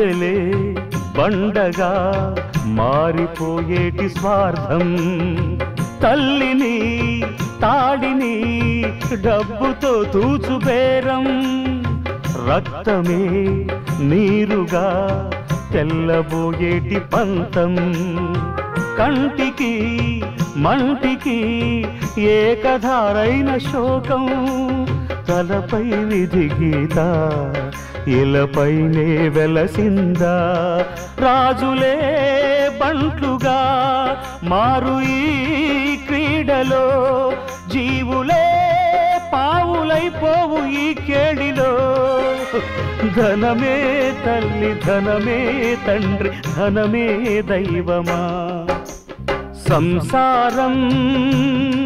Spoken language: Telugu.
గుండెలే బండగా మారిపోయేటి స్వార్థం తల్లిని తాడిని డబ్బుతో తూచుబేరం రక్తమే నీరుగా తెల్లబోయేటి పంతం కంటికి మంటికి ఏకధారైన శోకం తలపై విధి గీత ఇలపైనే వెలసిందా రాజులే బంట్లుగా మారు ఈ క్రీడలో జీవులే పావులైపోవు ఈ కేడిలో ధనమే తల్లి ధనమే తండ్రి ధనమే దైవమా సంసారం